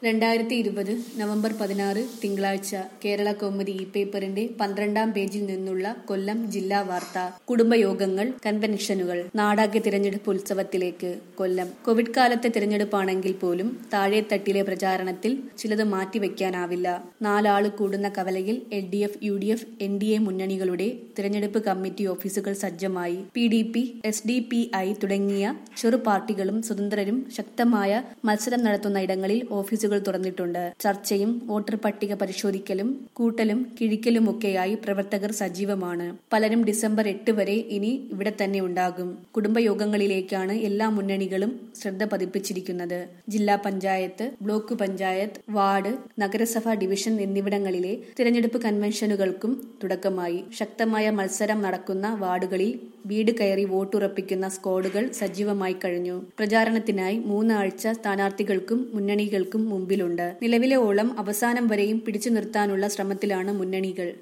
രണ്ടായിരത്തി ഇരുപത് നവംബർ പതിനാറ് തിങ്കളാഴ്ച കേരള കൗമുദി ഇ പേപ്പറിന്റെ പന്ത്രണ്ടാം പേജിൽ നിന്നുള്ള കൊല്ലം ജില്ലാ വാർത്ത കുടുംബയോഗങ്ങൾ കൺവെൻഷനുകൾ നാടാകെ തിരഞ്ഞെടുപ്പ് ഉത്സവത്തിലേക്ക് കൊല്ലം കോവിഡ് കാലത്തെ തിരഞ്ഞെടുപ്പാണെങ്കിൽ പോലും താഴെത്തട്ടിലെ പ്രചാരണത്തിൽ ചിലത് മാറ്റിവെക്കാനാവില്ല നാലാള് കൂടുന്ന കവലയിൽ L D F U D F N D A മുന്നണികളുടെ തിരഞ്ഞെടുപ്പ് കമ്മിറ്റി ഓഫീസുകൾ സജ്ജമായി P D P S D P I തുടങ്ങിയ ചെറു പാർട്ടികളും സ്വതന്ത്രരും ശക്തമായ മത്സരം നടത്തുന്ന ഇടങ്ങളിൽ ഓഫീസുകൾ തുറന്നിട്ടുണ്ട് ചർച്ചയും വോട്ടർ പട്ടിക പരിശോധിക്കലും കൂട്ടലും കിഴിക്കലുമൊക്കെയായി പ്രവർത്തകർ സജീവമാണ് പലരും ഡിസംബർ എട്ട് വരെ ഇനി ഇവിടെ തന്നെ ഉണ്ടാകും കുടുംബയോഗങ്ങളിലേക്കാണ് എല്ലാ മുന്നണികളും ശ്രദ്ധ പതിപ്പിച്ചിരിക്കുന്നത് ജില്ലാ പഞ്ചായത്ത് ബ്ലോക്ക് പഞ്ചായത്ത് വാർഡ് നഗരസഭാ ഡിവിഷൻ എന്നിവിടങ്ങളിലെ തിരഞ്ഞെടുപ്പ് കൺവെൻഷനുകൾക്കും തുടക്കമായി ശക്തമായ മത്സരം നടക്കുന്ന വാർഡുകളിൽ വീട് കയറി വോട്ടുറപ്പിക്കുന്ന സ്ക്വാഡുകൾ സജീവമായി കഴിഞ്ഞു പ്രചാരണത്തിനായി മൂന്നാഴ്ച സ്ഥാനാർത്ഥികൾക്കും മുന്നണികൾക്കും മുമ്പിലുണ്ട് നിലവിലെ ഓളം അവസാനം വരെയും പിടിച്ചു നിർത്താനുള്ള ശ്രമത്തിലാണ് മുന്നണികൾ